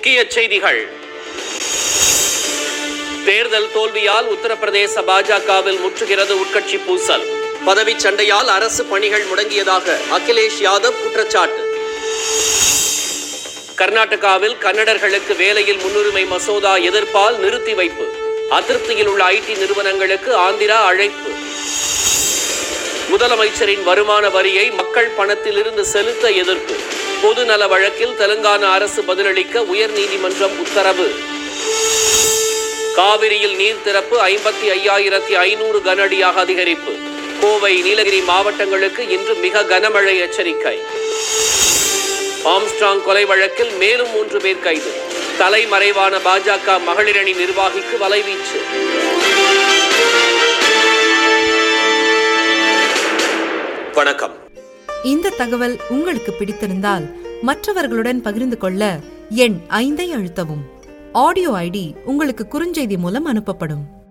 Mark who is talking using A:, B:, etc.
A: முக்கிய செய்திகள் தேர்தல் தோல்வியால் உத்தரப்பிரதேச பாஜகவில் முற்றுகிறது உட்கட்சி பூசல் பதவி சண்டையால் அரசு பணிகள் முடங்கியதாக அகிலேஷ் யாதவ் குற்றச்சாட்டு கர்நாடகாவில் கன்னடர்களுக்கு வேலையில் முன்னுரிமை மசோதா எதிர்ப்பால் நிறுத்தி வைப்பு அதிருப்தியில் உள்ள ஐடி நிறுவனங்களுக்கு ஆந்திரா அழைப்பு முதலமைச்சரின் வருமான வரியை மக்கள் பணத்திலிருந்து செலுத்த எதிர்ப்பு பொது நல வழக்கில் தெலுங்கானா அரசு பதிலளிக்க உயர்நீதிமன்றம் உத்தரவு காவிரியில் நீர் திறப்பு ஐம்பத்தி ஐயாயிரத்தி ஐநூறு கன அடியாக அதிகரிப்பு கோவை நீலகிரி மாவட்டங்களுக்கு இன்று மிக கனமழை எச்சரிக்கை ஆம்ஸ்ட்ராங் கொலை வழக்கில் மேலும் மூன்று பேர் கைது தலைமறைவான பாஜக மகளிரணி நிர்வாகிக்கு வலைவீச்சு வணக்கம்
B: இந்த தகவல் உங்களுக்கு பிடித்திருந்தால் மற்றவர்களுடன் பகிர்ந்து கொள்ள எண் ஐந்தை அழுத்தவும் ஆடியோ ஐடி உங்களுக்கு குறுஞ்செய்தி மூலம் அனுப்பப்படும்